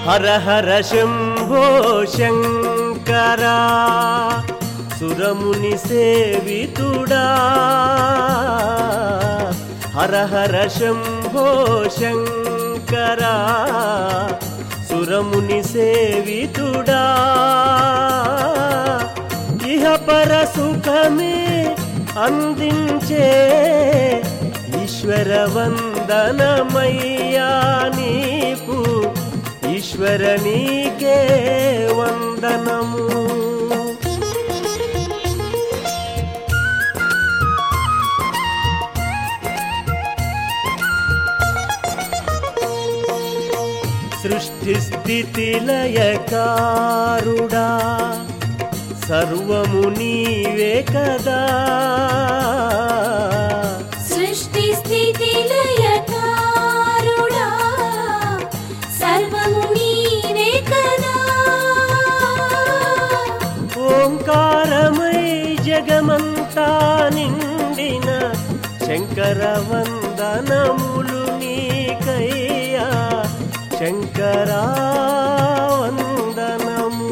హర హర శంభో శంకరా సురముని సేవితుడా హర హర శంభో శంకరా సురముని సేవితుడా ఇహ పర సుఖమే అందించే ఈశ్వర వందనమయ్యా నీకు ఈశ్వర నీకే వందనము సృష్టి స్థితి లయకారుడా సర్వము నీవే కదా సృష్టి స్థితి లయకారుడా సర్వము నీవే కదా ఓంకారమై జగమంతా నిండిన శంకర వందనములు నీకయ్యా శంకరా వందనము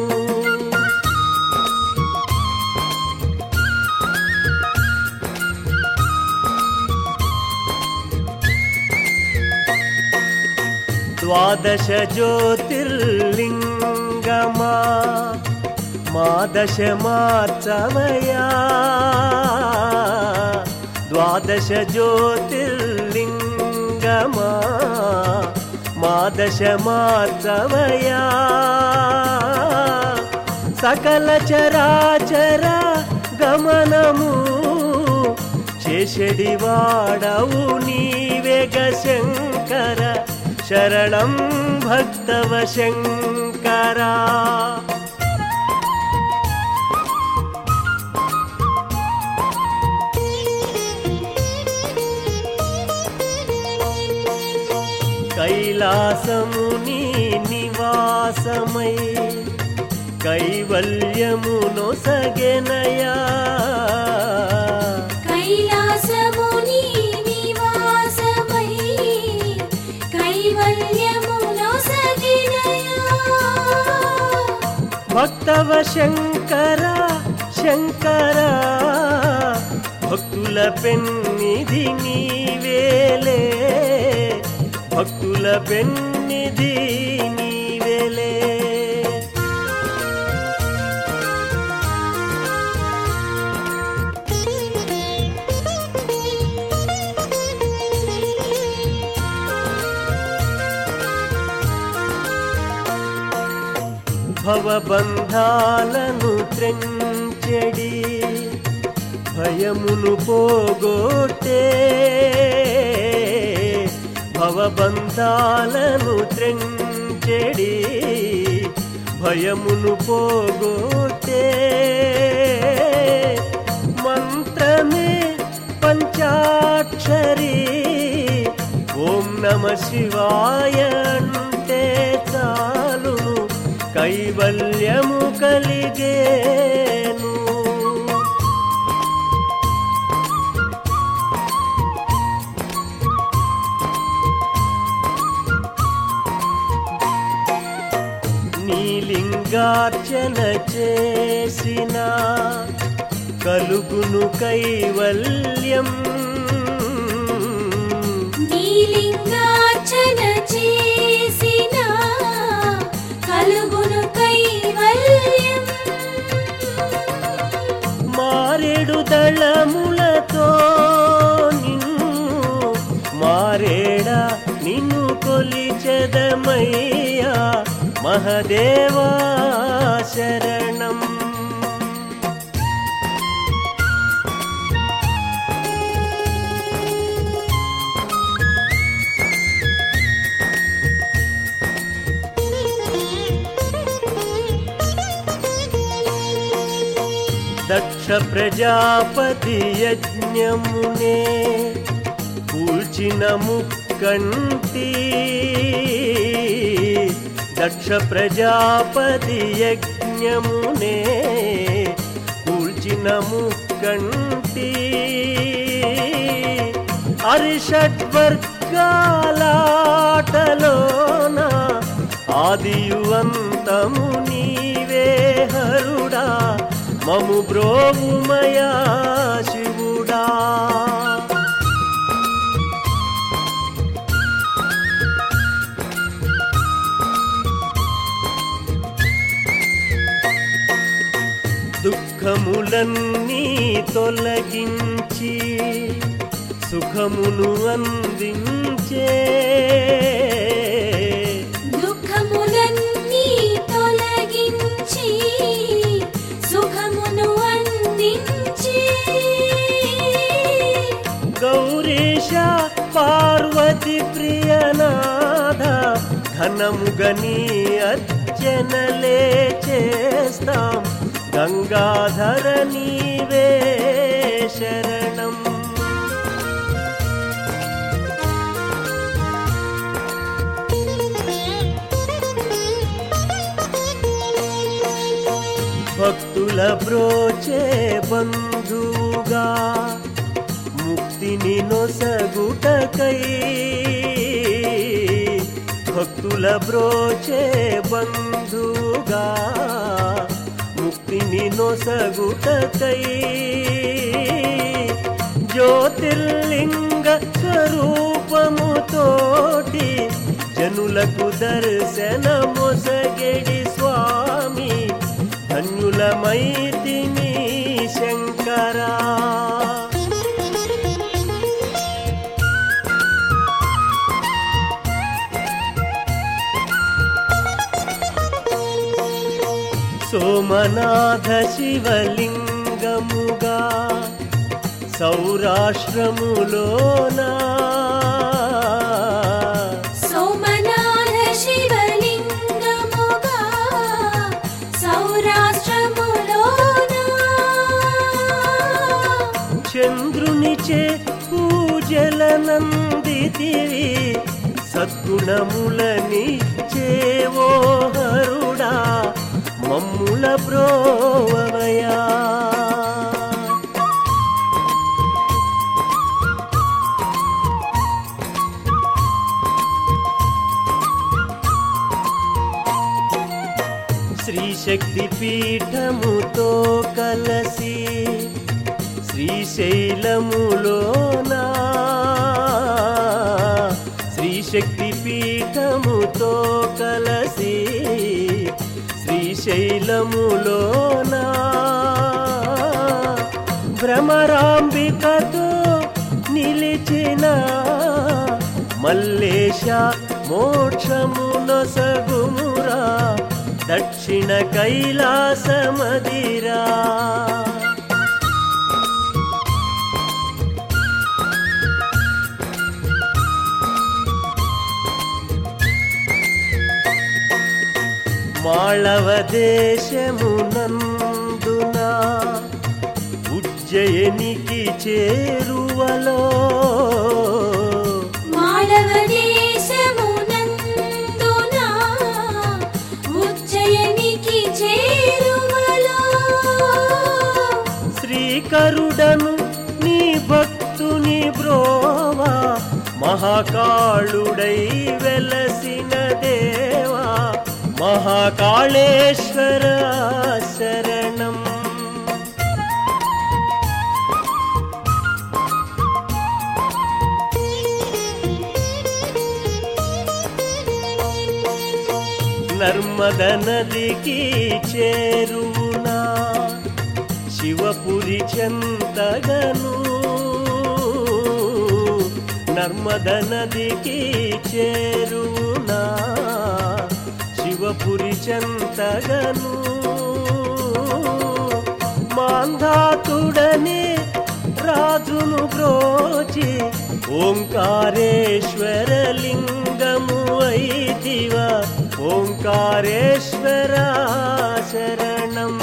ద్వాదశ జ్యోతిర్లింగమా మా దశ మార్చవయా ద్వాదశ జ్యోతిర్లింగమా మా దశ మార్చవయా సకల చరాచర గమనము చేషడి వాడవు నీవేగ శంకర శరణం భక్తవ శంకరా కైలాసముని నివాసమై కైవల్యమును సగెనయా కైలాసముని నివాసమై కైవల్యమును సగినయా భక్తవ శంకర శంకర భక్తుల పెన్నిధి నీవేలే భక్తుల పెన్నిధి నీవేలే భవబంధాలను త్రెంచెడి భయమును పోగొట్టే భవబంధాలను త్రెంచెడి భయమును పోగొట్టే మంత్రమే పంచాక్షరి ఓం నమ శివాయ అంటే చాలును కైవల్యము కలిగేను నీలింగార్చన చేసిన కలుగును కైవల్యం నీలింగార్చన చేసిన కలుగును కైవల్యం మారేడు దళములతో నిన్ను మారేడా నిన్ను కొలిచెదమయ్యా మహదేవా శరణం దక్ష ప్రజాపతి యజ్ఞమునే కూల్చిన ముక్కంటి దక్ష ప్రజాపతి యజ్ఞమునే కూల్చిన ముక్కంటి అరిషడ్వర్గాలాటలోన ఆదియు అంతము నీవే హరుడా మము బ్రోవుమయా శివుడా దుఃఖములన్నీ తొలగించి సుఖమును అందించే దుఃఖములన్నీ తొలగించి సుఖమును అందించి గౌరీశ పార్వతి ప్రియనాథ ఘనముగని అర్చనలే చేస్తాం గంగాధర నీవే శరణం భక్తుల బ్రోచే బంధువుగా ముక్తిని నొసగుటకై భక్తుల బ్రోచే బంధువుగా ముక్తిని నొసగుటకై జ్యోతిర్లింగ స్వరూపముతోటి జనులకు దర్శనమొసగెడి స్వామి ధన్యులమైతిని శంకరా సోమనాథ శివలింగముగా సౌరాష్ట్రములోనా సోమనాథ శివలింగముగా సౌరాష్ట్రములోన చంద్రునిచే పూజలనందితివి సద్గుణములని చేవో హరుడా మమ్ముల బ్రోవయా శ్రీశక్తి పీఠముతో కలసి శ్రీశైలములోనా శ్రీశక్తి పీఠముతో కలసి శ్రీశైలములోనా భ్రమరాంబికతో నిలిచిన మల్లేశ మోక్షమునొసగుమురా దక్షిణ కైలాసమదిరా మాళవ దేశమునందున ఉజ్జయినికి చేరువలో మాళవ దేశమునందున ఉజ్జయినికి చేరువలో శ్రీకరుడను నీ భక్తుని బ్రోవా మహాకాళుడై వెలసిన దేవా మహాకాళేశ్వర శరణం నర్మద నదికి చేరువునా శివపురి చెంతగను నర్మద నదికి చేరువునా శివపురి చెంతగను మాంధాతుడనే రాజును బ్రోచి ఓంకారేశ్వర లింగము ఐదివ ఓంకారేశ్వర శరణం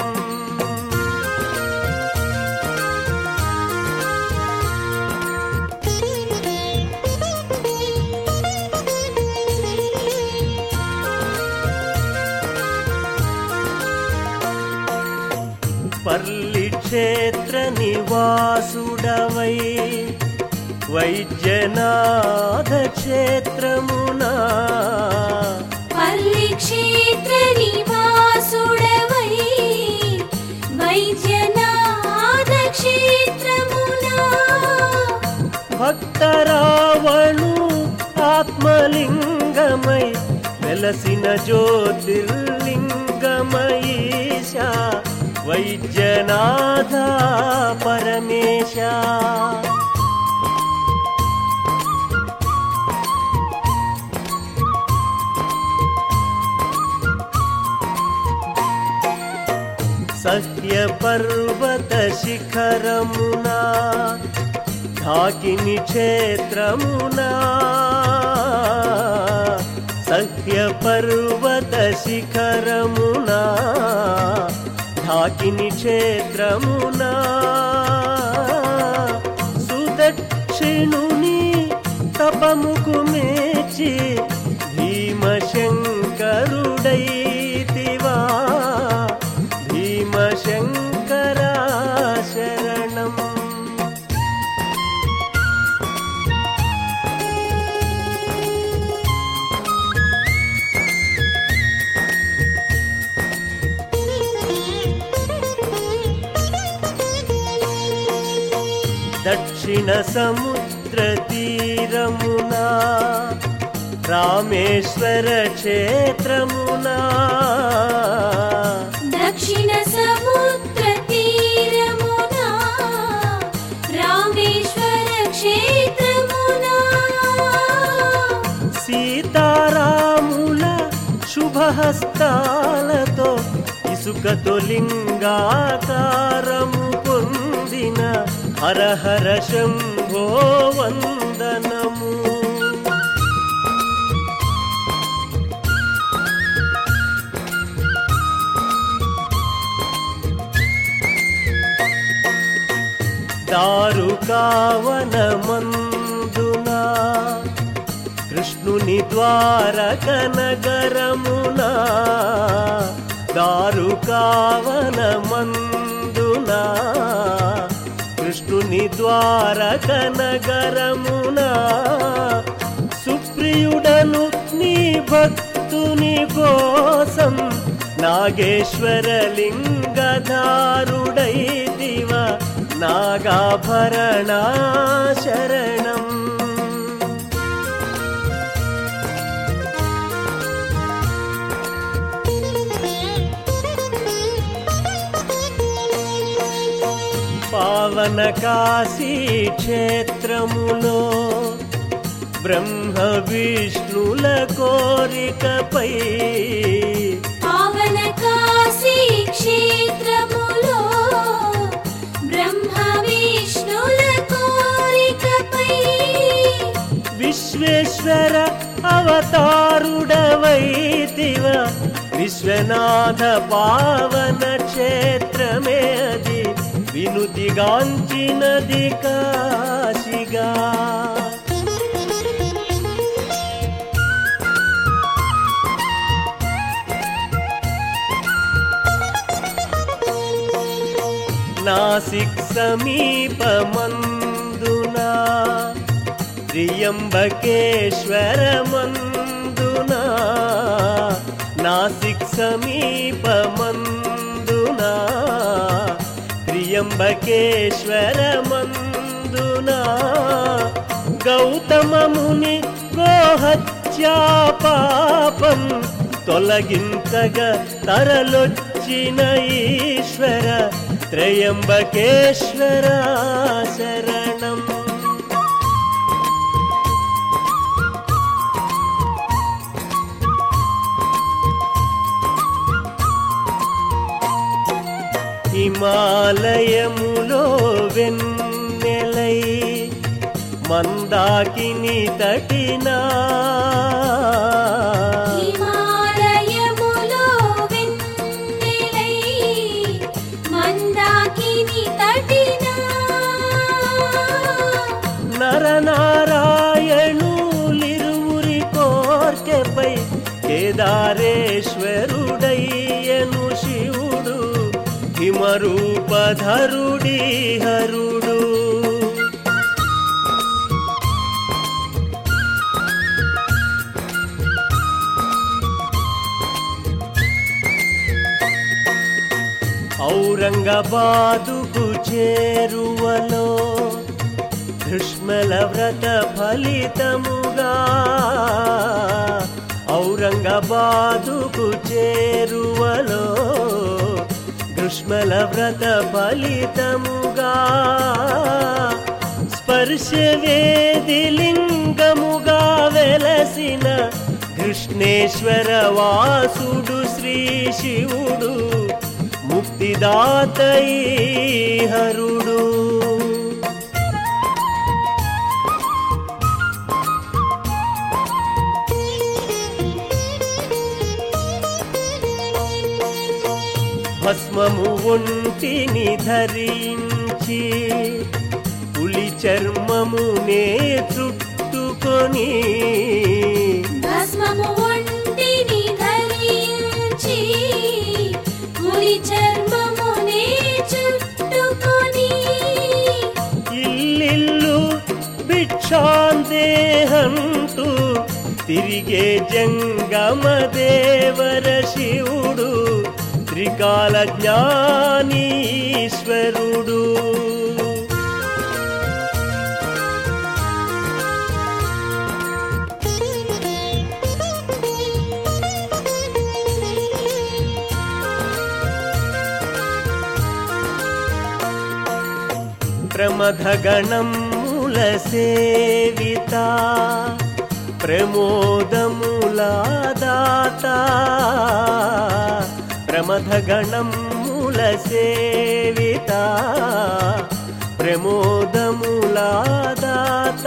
పల్లి క్షేత్ర నివాసుడవై వైద్యనాథ క్షేత్రమునా పల్లి క్షేత్ర భక్తరావణు ఆత్మలింగమై వెలసిన జ్యోతిర్లింగమయీశ వైద్యనాథ పరమేశ సహ్య పర్వత శిఖరమునా ఢాకిని క్షేత్రమునా సహ్య పర్వత శిఖరమునా ఢాకిని క్షేత్రమునా సుదక్షిణుని తపముకు మేచి భీమశంకరుడైతివా భీమశంకరా శరణం దక్షిణ సముద్ర తీరమునా రామేశ్వర క్షేత్రమునా దక్షిణ సముద్ర తీరమునా రామేశ్వర క్షేత్రమునా సీతారాముల శుభహస్తాలతో ఇసుకతో లింగాకారము పొందిన హరహర శంభో వందనము దారుకావనమందునా కృష్ణుని ద్వారక నగరమునా దారుకావనమందునా కృష్ణుని ద్వారక నగరమునా సుప్రియుడను నీ భక్తుని కోసం నాగేశ్వర లింగధారుడై దివ నాగాభరణ శరణం పావన కాశీ క్షేత్రములో బ్రహ్మ విష్ణుల కోరికపై పావన కాశీ క్షేత్రములో బ్రహ్మ విష్ణుల కోరికపై విశ్వేశ్వర అవతారుడవైతివ విశ్వనాథ పావన క్షేత్రమే అది వినుతిగాంచినది కాశిగా నాసిక్ సమీపమందునా త్రియంబకేశ్వరమందునా నాసిక్ సమీపమందునా త్రియంబకేశ్వరమందునా గౌతమముని గోహత్యా పాపం తొలగించగా తరలొచ్చిన ఈశ్వర త్రయంబకేశ్వర శరణం హిమాలయములో వెన్నెలై మందాకిని తటినా హిమాలయములో వెన్నెలై మందాకిని తటినా నరనారాయణులిరువురి కోర్కెపై కేదారేశ్వరుడయ్యను శివుడు హిమరూపధరుడి హరుడు ఔరంగాబాదుకు చేరువలో కృష్మల వ్రత ఫలితముగా ఔరంగాబాదుకు చేరువలో కృష్మల వ్రత ఫలితముగా స్పర్శ వేదిలింగముగా వెలసిన కృష్ణేశ్వర వాసుడు శ్రీ శివుడు ముక్తిదాతై హరుడు భస్మము ఒంటిని ధరించి పులి చర్మమునే చుట్టుకొని భస్మము ఒంటిని ధరించి పులి చర్మమునే చుట్టుకొని ఇల్లిల్లు భిక్షాందేహంటూ తిరిగే జంగమ దేవర శివుడు త్రికాల జ్ఞానీశ్వరుడు ప్రమథగణముల సేవిత ప్రమోదముల దాత ప్రమథగణముల సేవిత ప్రమోదముల దాత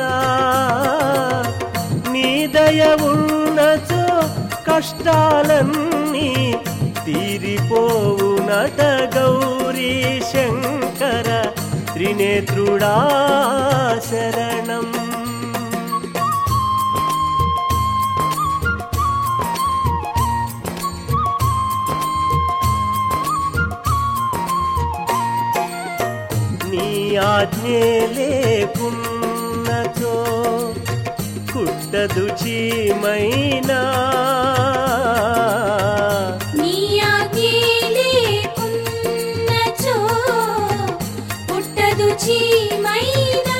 నీ దయ ఉన్నచో కష్టాలన్నీ తీరిపోవునట గౌరీ శంకర త్రినేత్రుడా శరణం నీ ఆజ్ఞే లేకున్నచో కుట్టదు చీమైనా నీ ఆజ్ఞే లేకున్నచో పుట్టదు చీమైనా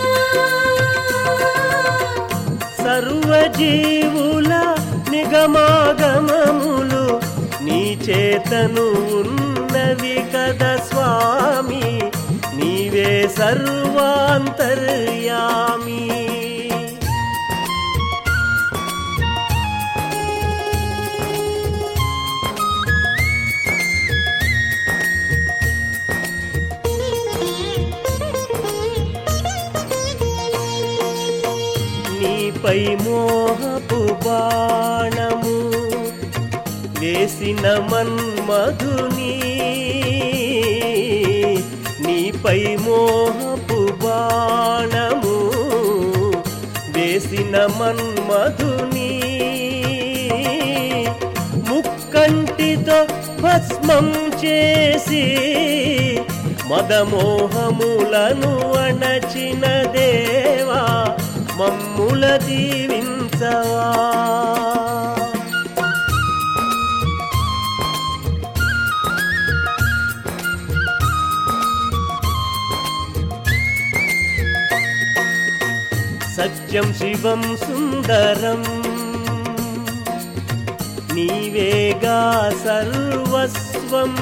సర్వజీవుల నిగమాగమములు నీ చేతను ఉన్నవి కదా స్వామి నీవే సర్వాంతర్యామి నీపై మోహపు బాణము వేసిన మన్మధుని నీపై మోహపు బాణము వేసిన మన్మధుని ముక్కంటితో భస్మం చేసి మదమోహములను అణచిన దేవా మమ్ముల దీవించవా సత్యం శివం సుందరం నీవేగా సర్వస్వం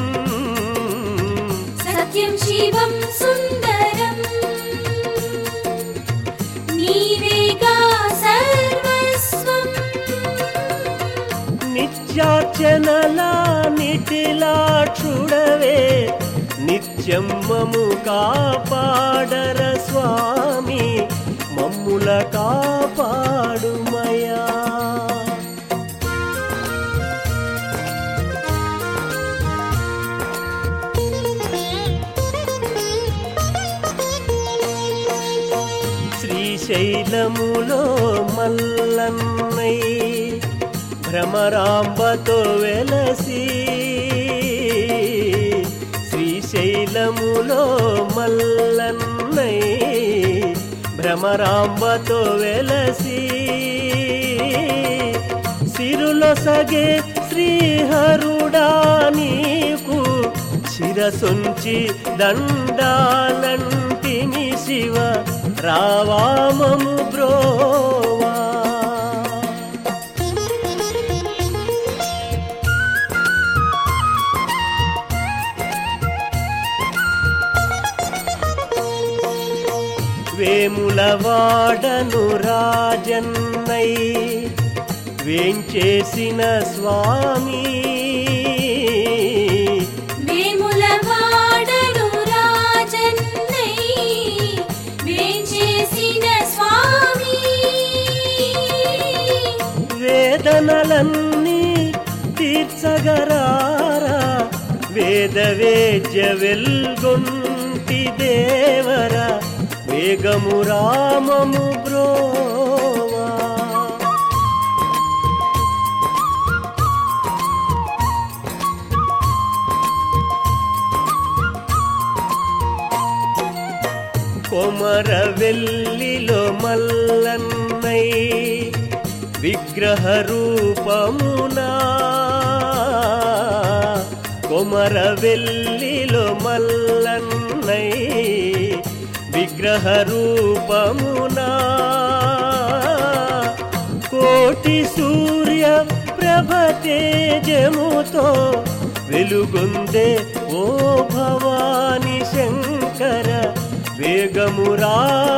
సత్యం శివం సుందరం నీవేగా సర్వస్వం నిత్యార్చనలా నిటిలాక్షుడవే నిత్యం మము కాపాడర స్వామి మమ్ముల కాపాడుమయా శ్రీశైలములో మల్లన్నై భ్రమరాంబతో వెలసి శ్రీశైలములో మల్లన్నై భ్రమరాంబతో వెలసి సిరులో సగే శ్రీహరుడా నీకు శిరసుంచి దండాలంటిని శివ రావామము బ్రోవా వేములవాడను రాజన్నై వేంచేసిన స్వామి వేములవాడను రాజన్నై వేంచేసిన స్వామి వేదనలన్నీ తీర్చగరారా వేద వేద్య వెల్గొంటి దేవర వేగము రామము బ్రోవా కొమర వెల్లిలో మల్లన్నై విగ్రహ రూపమునా కొమర వెల్లిలో మల్లన్నై విగ్రహ రూపమునా కోటి సూర్య ప్రభ తేజముతో వెలుగొందే ఓ భవాని శంకర వేగమురా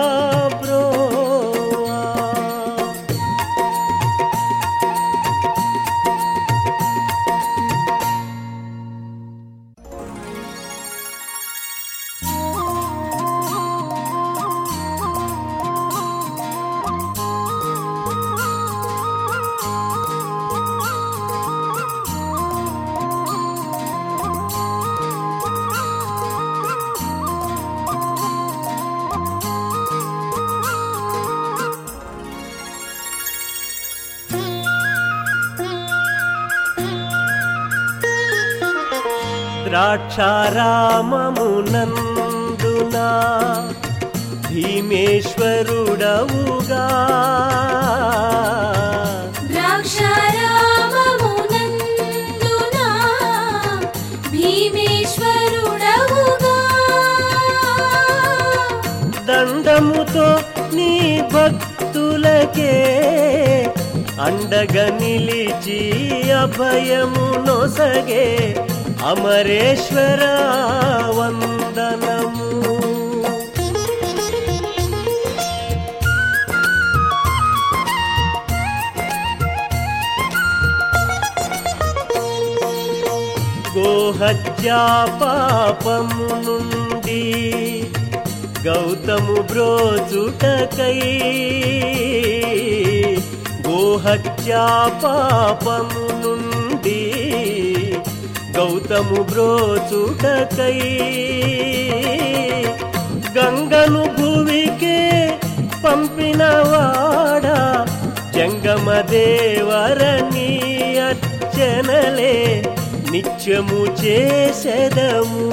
బ్రోవా ద్రాక్షారామమునందునా భీమేశ్వరుడవుగా ద్రాక్షారామమునందునా భీమేశ్వరుడవుగా దండముతో నీ భక్తులకే అండగా నిలిచి అభయము నొసగే అమరేశ్వర వందనము గోహత్యా పాపము నుండి గౌతము బ్రోచుటకై గోహత్యా పాపము నుండి గౌతము బ్రోచుటకై గంగను భువికే పంపినవాడా జంగమ దేవరని అర్చనలే నిత్యము చేసెదము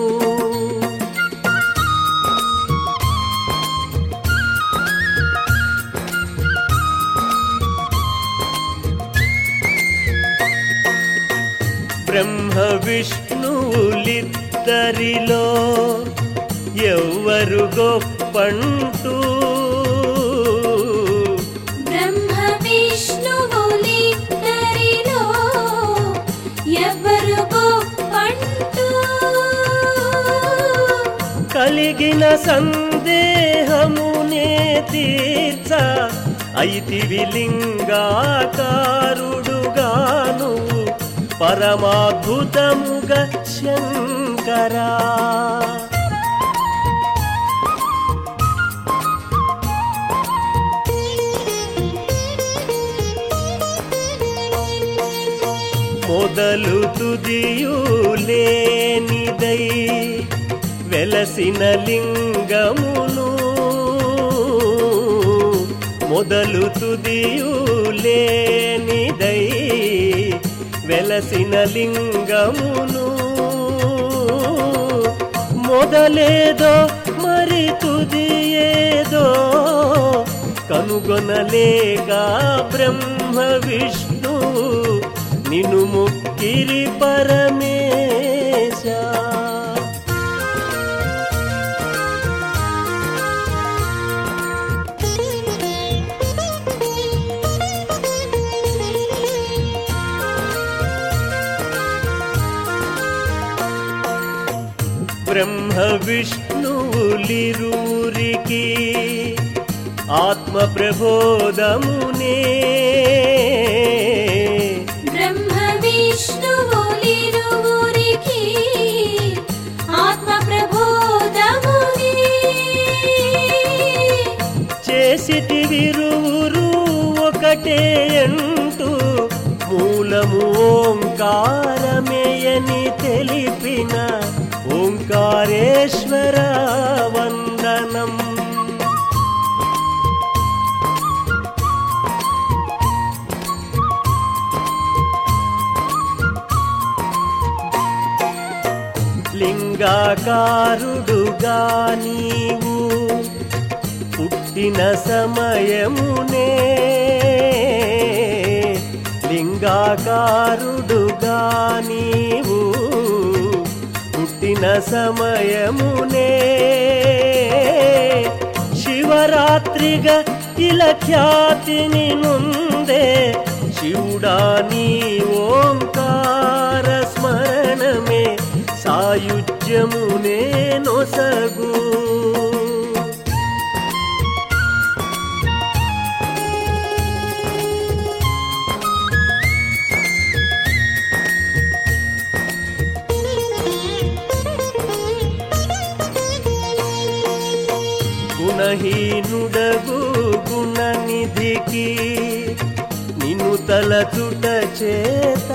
బ్రహ్మ విష్ణువులిద్దరిలో ఎవ్వరు గొప్పంటూ బ్రహ్మ విష్ణువులిద్దరిలో ఎవ్వరు గొప్పంటూ కలిగిన సందేహమునే తీర్చ ఐతివి లింగాకారుడుగాను పరమాద్భుతముగా శంకరా మొదలు తుదియు లేనిదై వెలసిన లింగమును మొదలు తుదియు లేనిదై వెలసిన లింగమును మొదలేదో మరి తుది ఏదో కనుగొనలేక బ్రహ్మ విష్ణు నిను ముక్కిరి పరమేశ బ్రహ్మ విష్ణువులిరువురికి ఆత్మ ప్రబోధమునే బ్రహ్మ విష్ణువులిరువురికి ఆత్మ ప్రబోధముని చేసిటి విరువురు ఒకటే అంటూ మూలము ఓంకారమేయని తెలిపిన ఓంకారేశ్వర వందనం లింగాకారుడుగా నీవు పుట్టిన సమయమునే లింగాకారుడుగా నీవు పుట్టిన సమయమునే శివరాత్రిగా ఇలా ఖ్యాతిని నుందే శివుడా నీ ఓంకార స్మరణమే సాయుజ్యమునే నొసగు గుణహీనుడగు గుణనిధికి నిన్ను తలచుట చేత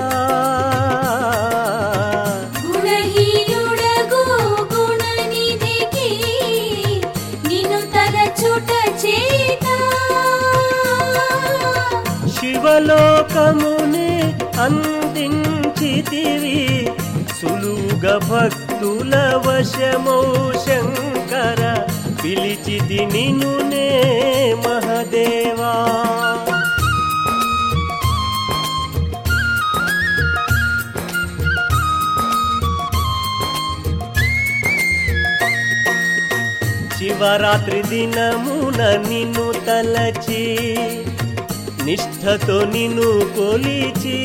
గుణహీనుడగు గుణనిధికి నిన్ను తలచుట చేత శివలోకమునే అందించితివి సులువుగా భక్తుల వశమౌ శంకర పిలిచితి నిన్నునే మహదేవా శివరాత్రి దినమున నిన్ను తలచి నిష్ఠతో నిన్ను కొలిచి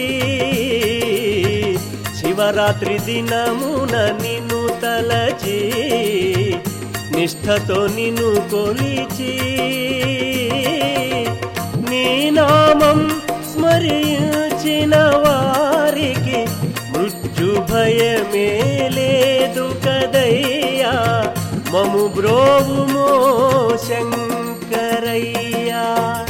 శివరాత్రి దినమున నిన్ను తలచి నిష్ఠతో నిన్ను కొలిచి నీ నామం స్మరించిన వారికి మృత్యు భయమే లేదు కదయ్యా మము బ్రోవుమో శంకరయ్యా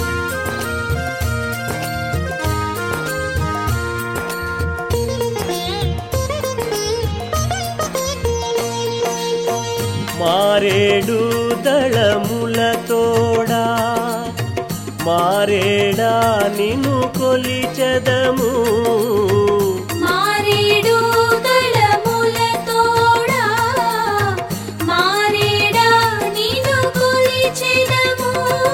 మారేడు దళములతోడా మారేడా నిన్ను కొలిచదము మారేడు దళములతోడా మారేడా నిన్ను కొలిచెదము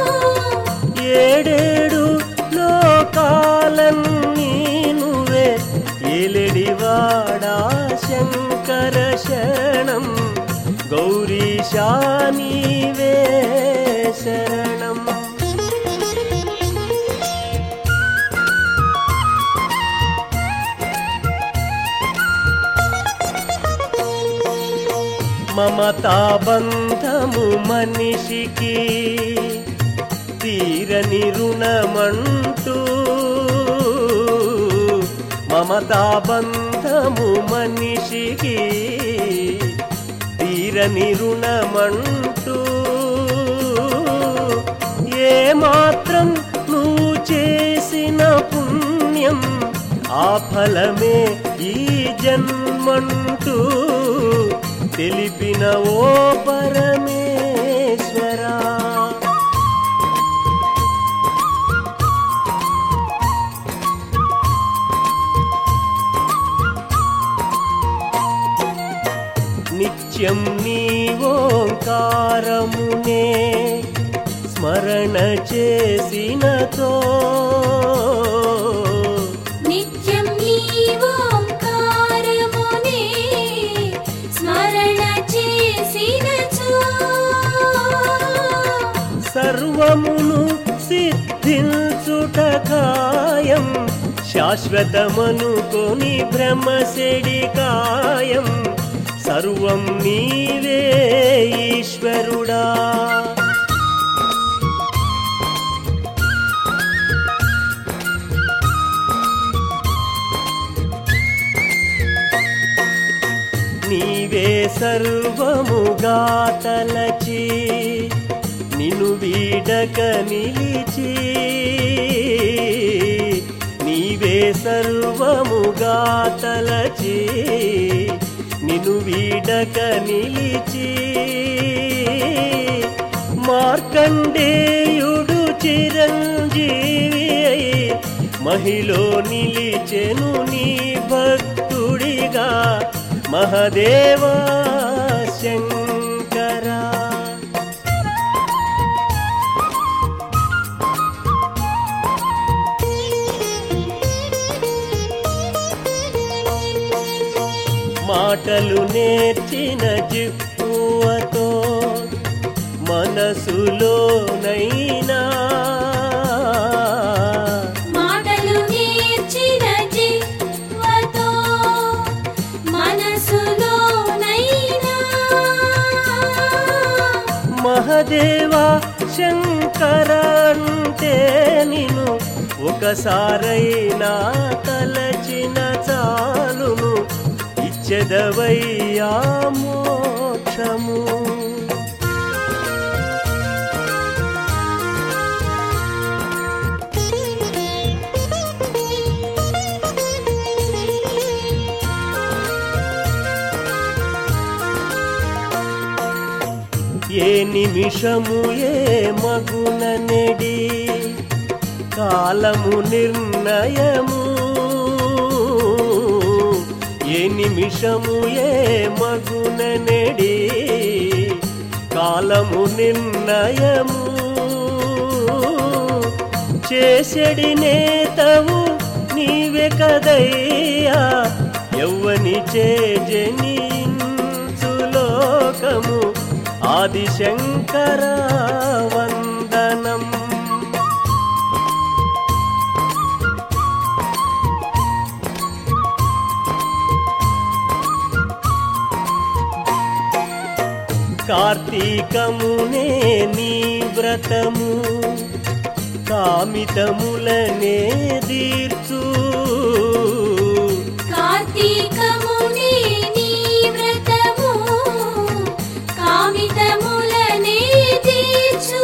ఏడేడు లోకాలన్నీ నువ్వే ఏలెడివాడా శంకర శరణం గౌరీశా నీవే శరణం మమతా బంధము మనిషికి తీరని రుణమంటూ మమతా బంధము మనిషికి తీరని రుణమంటూ ఏ మాత్రం నువ్వు చేసిన పుణ్యం ఆ ఫలమే ఈ జన్మంటూ తెలిపిన ఓ పరమేశ్వరా నిత్యం నీ ఓంకారమునే స్మరణ చేసినతో నిత్యం నీ ఓంకారమునే స్మరణ చేసినచో సర్వమును సిద్ధించుట ఖాయం శాశ్వతమనుకొని భ్రమశడి కాయం సర్వం నీవే ఈశ్వరుడా నీవే సర్వముగా తలచి నిను వీడక నిలిచి నీవే సర్వముగా తలచి నిను వీడక నిలిచి మార్కండేయుడు చిరంజీవి అయి మహిలో నిలిచెను నీ భక్తుడిగా మహదేవా శంకరా మాటలు నేర్చిన జిప్పువతో మనసులోనైనా మాటలు నేర్చిన జిహ్వతో మనసులోనైనా మహదేవా శంకర అంటే నిను ఒకసారైనా తలచిన చాలును ఇచ్చెదవయ్యా మోక్షము ఏ నిమిషము ఏ మగున నెడి కాలము నిర్ణయము ఏ నిమిషము ఏ మగున నెడి కాలము నిర్ణయము చేసెడి నేతవు నీవే కదయ్యా యవ్వని చేజనించులోకము ఆదిశంకర వందనం కార్తీకమునే నీ వ్రతము కామితములనే దీర్చు కార్తీకమునే నీ వ్రతము కామితములనే తీర్చు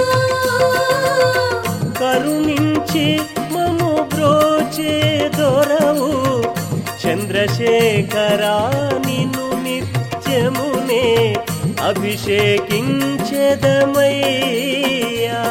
కరుణించి మము బ్రోచే దొరవు చంద్రశేఖరా నిన్ను నిత్యమునే అభిషేకించెదమయ్యా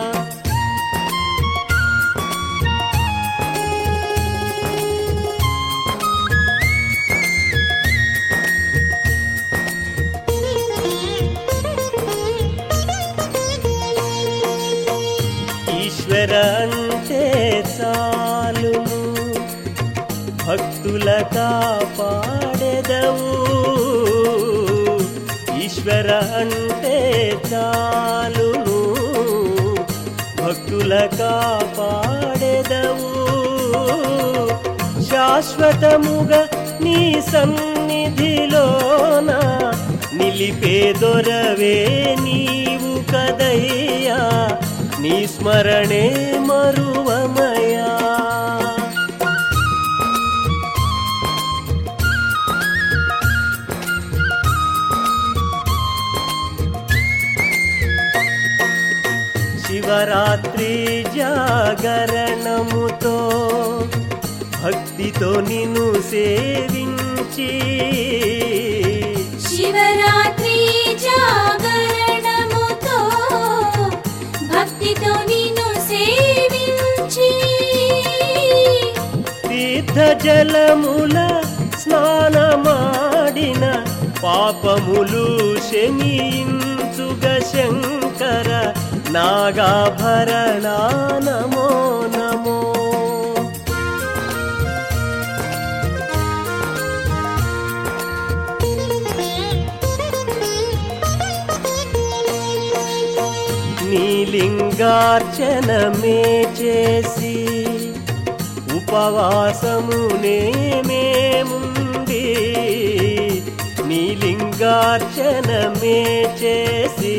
ఈశ్వర అంటే చాలును భక్తుల కాపాడెదవు ఈశ్వర అంటే చాలును భక్తుల కాపాడెదవు శాశ్వతముగా నీ సన్నిధిలోన నిలిపే దొరవే నీవు కదయ్యా నీ స్మరణే మరువమయా శివరాత్రి జాగరణముతో భక్తితో నిన్ను సేవించి శివరాత్రి జాగరణముతో భక్తితో నిన్ను సేవించి తీర్థ జలముల స్నానమాడిన పాపములు శమించుగ శంకర నాగాభరణ నమో నమో నీలింగార్చనమే చేసి ఉపవాసమునే మేముండి నీలింగ పూజార్చనమే చేసి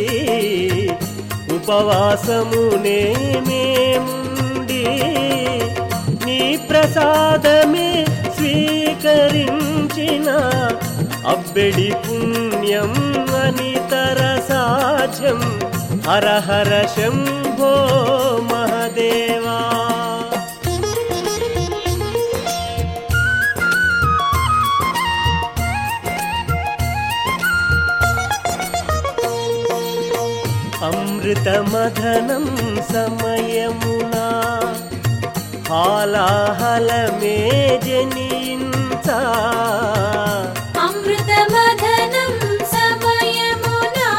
ఉపవాసమునే మేముండి నీ ప్రసాదమే స్వీకరించిన అబ్బెడి పుణ్యం అనితర సాధ్యం హర హర శంభో మహదేవా అమృతమథనం సమయమునా హాలాహలమే జనించా అమృతమథనం సమయమునా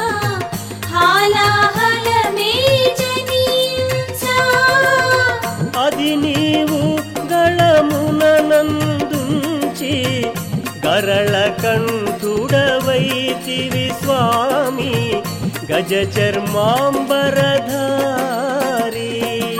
హాలాహలమే జనించా అది నీవు గళమునందుంచి గరళ కంఠుడవైతివి స్వామి గజ చర్మాంబరధారి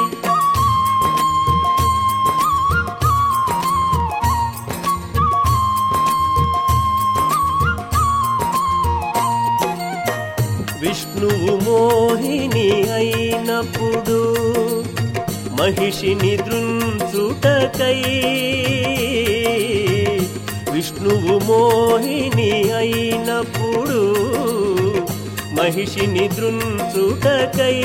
విష్ణువు మోహిని అయినప్పుడు మహిషిని దృంచుటకై విష్ణువు మోహిని అయినప్పుడు మహిషిని దృంచుటకై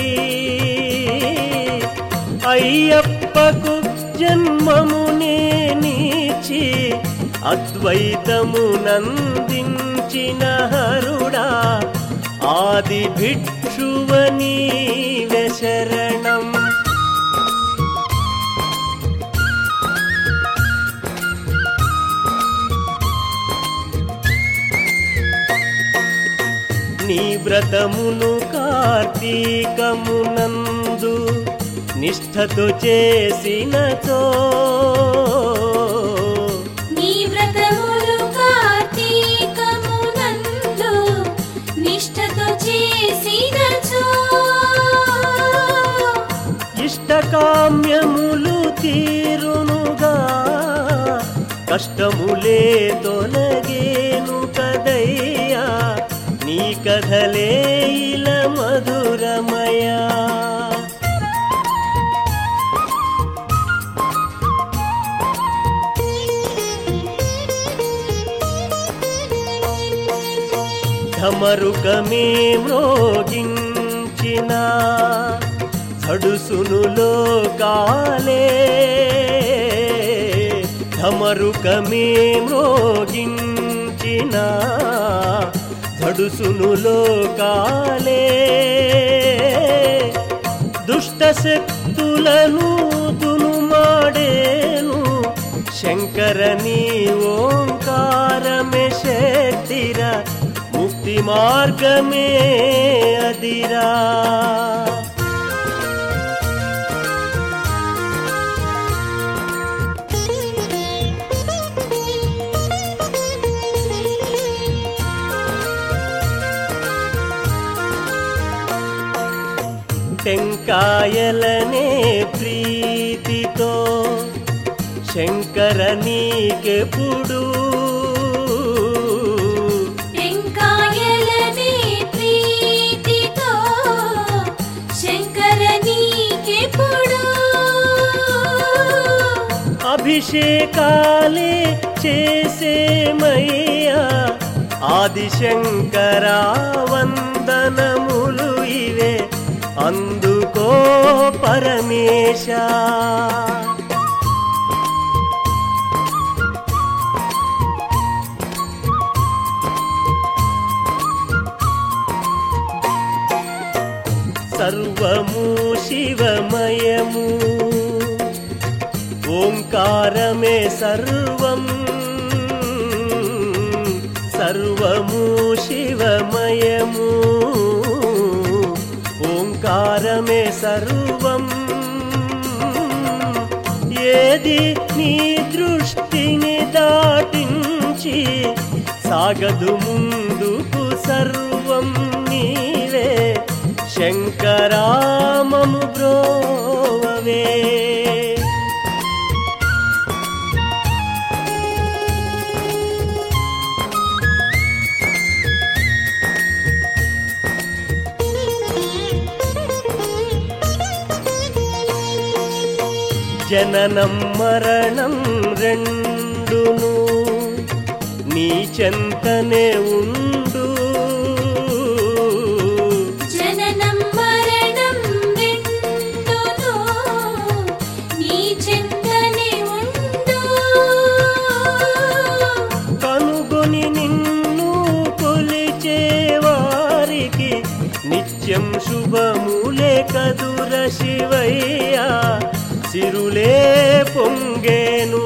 అయ్యప్పకు జన్మమునే నీచి అద్వైతము నందించిన హరుడా ఆది భిక్షువని శరణం నీ వ్రతమును కార్తీకమునందు నిష్ఠతో చేసినచో నీ వ్రతములు కార్తీకమునందు నిష్ఠతో చేసినచో ఇష్టకామ్యములు తీరునుగా కష్టములే తొలగేను కదయ్యా నీ కథలే ఇల మధురమయా ఢమరుకమే మ్రోగించిన సడుసును లోకాలే ఢమరుకమే మ్రోగించిన సడుసును లోకాలే దుష్ట శక్తులను దునుమాడేను శంకరని ఓంకారమే శక్తిరా ముక్తి మార్గమే అదిరా టెంకాయలనే ప్రీతితో శంకర నీకెప్పుడు టెంకాయలనే ప్రీతితో శంకర నీకెప్పుడు అభిషేకాలే చేసేమయ్యా ఆదిశంకరా వందనములు ఇవే అందుకో పరమేశ సర్వము శివమయము ఓంకారమే సర్వం సర్వము శివమయము ఓంకారమే సర్వం ఏది నీ దృష్టిని దాటించి సాగదు ముందుకు సర్వం నీవే శంకరామము బ్రోవవే జననం మరణం రెండును నీ చెంతనే ఉండు జననం మరణం రెండును నీ చింతనే ఉండు కనుగొని నిన్ను కొలిచే వారికి నిత్యం శుభములే కదుర శివయ్య సిరులే పొంగేను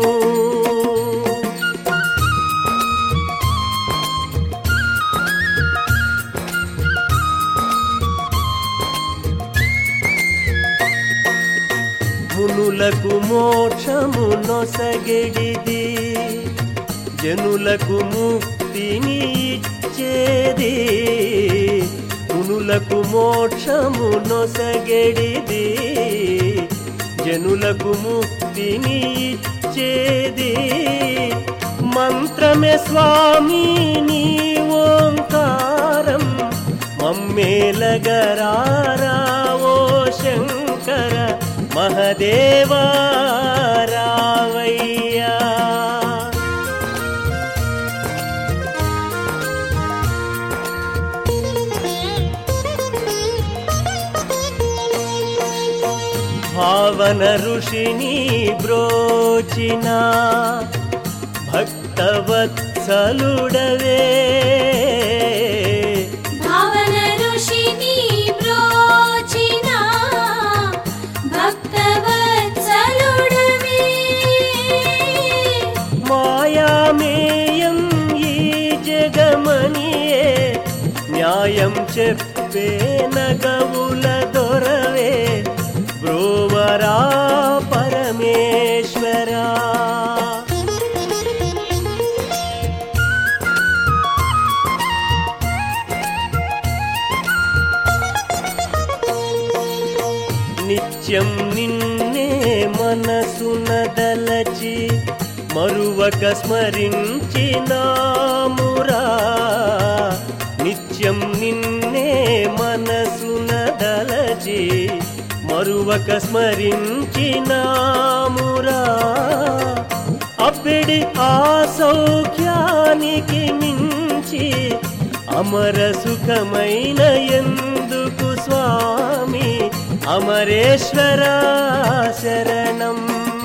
మునులకు మోక్షము నొసగెడిది జనులకు ముక్తిని ఇచ్చేది మునులకు మోక్షము నొసగెడిది జనులకు ముక్తిని ఇచ్చేది మంత్రమే స్వామి నీ ఓంకారం మమ్మేలగరారావో శంకర మహదేవా రావయ్యా భావన ఋషిని బ్రోచిన భక్తవత్సలుడవే భావన ఋషిని బ్రోచిన భక్తవత్సలుడవే మాయామేయం ఈ జగమనియే న్యాయం చెప్పే నగవుల దొరవే బ్రోవరా పరమేశ్వరా నిత్యం నిన్నే మనసున దలచి మరువక స్మరించినామురా నిత్యం నిన్నే మనసున దలచి మరువక స్మరించినామురా అప్పిడి ఆ సౌఖ్యానికి మించి అమర సుఖమైన ఎందుకు స్వామి అమరేశ్వర శరణం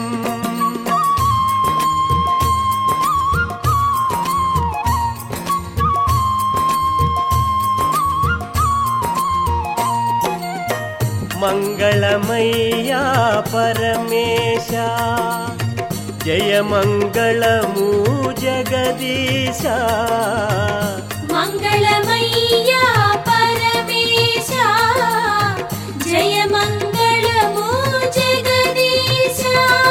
మంగళమయ్యా పరమేశ జయ మంగళము జగదీశ మంగళమయ్యా పరమేశ జయ మంగళము జగదీశ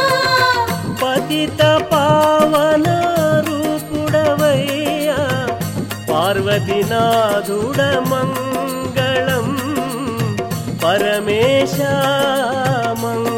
పతిత పావన రూపుడవయ్యా పార్వతీనాథుడ మంగళం పరమేశ మంగళం